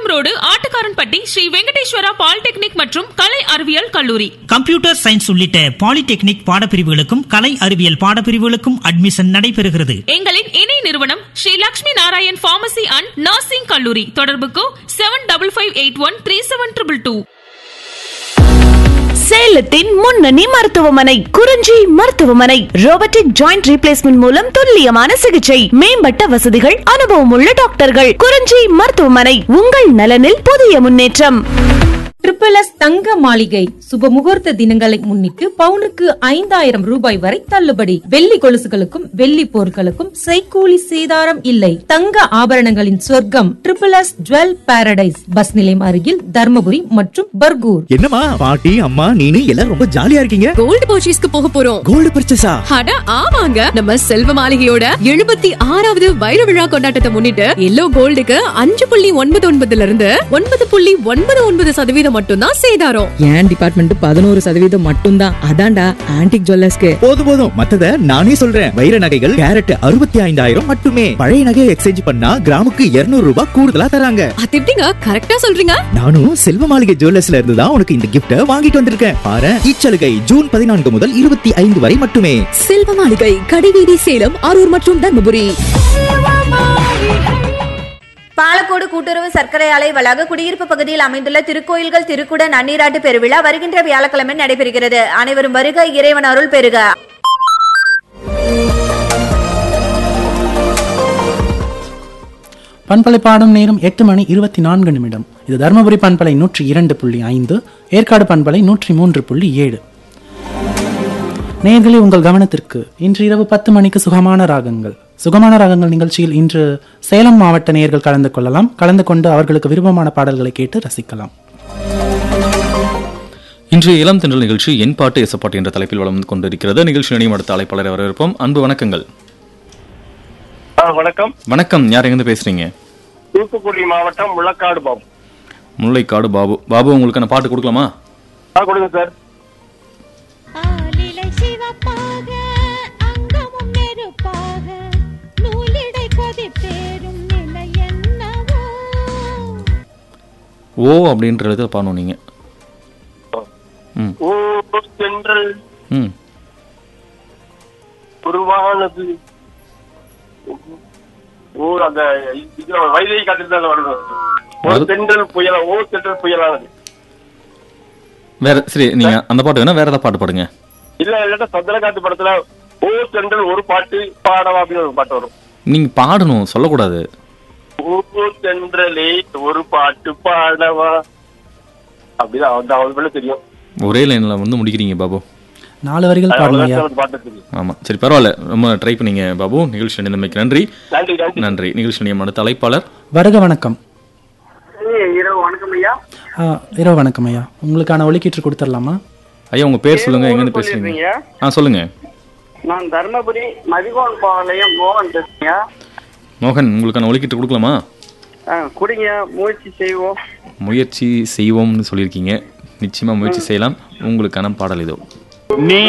road Attukaranpatti Sri Venkateswara polytechnic மற்றும் கலை அறிவியல் கல்லூரி கம்ப்யூட்டர் சயின்ஸ் உள்ளிட்ட பாலிடெக்னிக் பாடப்பிரிவுகளுக்கும் கலை அறிவியல் பாடப்பிரிவுகளுக்கும் அட்மிஷன் நடைபெறுகிறது எங்களின் இணை நிறுவனம் Sri Lakshmi Narayan pharmacy and nursing கல்லூரி தொடர்புக்கு seven double five eight one three seven triple two சேலத்தின் முன்னணி மருத்துவமனை குறிஞ்சி மருத்துவமனை ரோபோட்டிக் ஜாயிண்ட் ரீப்ளேஸ்மெண்ட் மூலம் துல்லியமான சிகிச்சை மேம்பட்ட வசதிகள் அனுபவமுள்ள டாக்டர்கள் குறிஞ்சி மருத்துவமனை உங்கள் நலனில் புதிய முன்னேற்றம் ட்ரிபிள் எஸ் தங்க மாளிகை சுப முகூர்த்த தினங்களை முன்னிட்டு பவுனுக்கு ஐந்தாயிரம் ரூபாய் வரை தள்ளுபடி வெள்ளி கொலுசுகளுக்கும் வெள்ளி பொருட்களுக்கும் செய்கூலி சேதாரம் இல்லை தங்க ஆபரணங்களின் சொர்க்கம் triple S jewel paradise bus நிலையம் அருகில் தர்மபுரி மற்றும் பர்கூர் என்னம்மா பாட்டி அம்மா நீனு எல்லாரும் ரொம்ப ஜாலியா இருக்கீங்க கோல்டு பர்ச்சேஸ்க்கு போக போறோம் கோல்டு பர்ச்சேஸா அட ஆமாங்க நம்ம செல்வ மாளிகையோட எழுபத்தி ஆறாவது வைர விழா கொண்டாட்டத்தை முன்னிட்டு எல்லோ கோல்டுக்கு அஞ்சு புள்ளி ஒன்பது ஒன்பதுல இருந்து ஒன்பது புள்ளி ஒன்பது ஒன்பது சதவீதம் மட்டும்தான் சேதாரம் என் டிபார்ட்மெண்ட் பதினோரு சதவீதம் மட்டும்தான் அதான்டா ஆன்டிக் ஜுவல்லர்ஸ்க்கு போதும் போதும் மத்தத நானே சொல்றேன் வைர நகைகள் கேரட் அறுபத்தி ஐந்தாயிரம் மட்டுமே பழைய நகையை எக்ஸ்சேஞ்ச் பண்ணா கிராமுக்கு 200 ரூபாய் கூடுதலா தராங்க அது எப்படிங்க கரெக்டா சொல்றீங்க நானும் செல்வ மாளிகை ஜுவல்லர்ஸ்ல இருந்து தான் உனக்கு இந்த கிஃப்ட வாங்கிட்டு வந்திருக்கேன் பாரு இச்சலுகை ஜூன் பதினான்கு முதல் இருபத்தி ஐந்து வரை மட்டுமே செல்வ மாளிகை கடைவீதி சேலம் அரூர் மற்றும் தர்மபுரி பாலக்கோடு கூட்டுறவு சர்க்கரை ஆலை வளாக குடியிருப்பு பகுதியில் அமைந்துள்ள திருக்கோயில்கள் திருக்குட நன்னீராட்டு பெருவிழா வருகின்ற வியாழக்கிழமை நடைபெறுகிறது அனைவரும் வருக இறைவன் அருள் பெறுக பண்பலை பாடும் நேரம் எட்டு மணி இருபத்தி நான்கு நிமிடம் இது தருமபுரி பண்பலை நூற்றி இரண்டு புள்ளி ஐந்து ஏற்காடு பண்பலை நூற்றி மூன்று புள்ளி ஏழு நேயர்களே உங்கள் கவனத்திற்கு இன்று இரவு பத்து மணிக்கு சுகமான ராகங்கள் சுகமான ராகங்கள் நிகழ்ச்சியில் இன்று சேலம் மாவட்ட நேயர்கள் கலந்து கொள்ளலாம் கலந்து கொண்டு அவர்களுக்கு விருப்பமான பாடல்களை கேட்டு ரசிக்கலாம் இன்று இளம் தென்றல் நிகழ்ச்சி என் பாட்டு எசப்பாட்டு என்ற தலைப்பில் வளர்ந்து கொண்டிருக்கிறது நிகழ்ச்சி நினைவு அடுத்த அழைப்பாளரை வரவேற்போம் அன்பு வணக்கங்கள் வணக்கம் வணக்கம் யார் எங்கிருந்து பேசுறீங்க தூத்துக்குடி மாவட்டம் முள்ளக்காடு பாபு முல்லைக்காடு பாபு பாபு உங்களுக்கான பாட்டு கொடுக்கலாமா ஆ கொடுங்க சார் ஓ அப்படின்றத பாடணும் நீங்க ம் ஓ தென்றல் ம் உருவானது ஓ அந்த இதுல வைதை காத்திருந்தால வருது ஓ அது- தென்றல் புயலா ஓ தென்றல் புயலானது வேற சரி நீங்க அந்த பாட்டு வேணா வேற ஏதாவது பாட்டு பாடுங்க இல்ல இல்லாட்டா சந்திர காத்து படத்துல ஓ தென்றல் ஒரு பாட்டு பாடவா அப்படின்னு ஒரு பாட்டு வரும் நீங்க பாடணும் சொல்லக்கூடாது ஓ தென்றலே ஒரு பாட்டு பாடவா அப்படிதான் அந்த அவங்களுக்கு தெரியும் ஒரே லைன்ல வந்து முடிக்கிறீங்க பாபு நாலு வரிகள் பாடணும் ஐயா அவ்வளவுதான் பாட்டு தெரியும் ஆமா சரி பரவாயில்ல ரொம்ப ட்ரை பண்ணீங்க பாபு நிகழ்ச்சி நிலைமைக்கு நன்றி நன்றி நன்றி நன்றி நிகழ்ச்சி நிலையம் அடுத்த அழைப்பாளர் வருக வணக்கம் இரவு வணக்கம் ஐயா ஆ, இரவு வணக்கம் ஐயா உங்களுக்கான ஒலிக்கீற்று கொடுத்துடலாமா ஐயா உங்க பேர் சொல்லுங்க எங்க இருந்து பேசுறீங்க ஆ சொல்லுங்க நான் தர்மபுரி மதிகோன் பாளையம் மோகன் பேசுறீங்க மோகன் உங்களுக்கான ஒலிக்கிட்டு கொடுக்கலாமா குடிங்க முயற்சி செய்வோம் முயற்சி செய்வோம்னு சொல்லியிருக்கீங்க நிச்சயமா முயற்சி செய்யலாம் உங்களுக்கான பாடல் இதோ நீ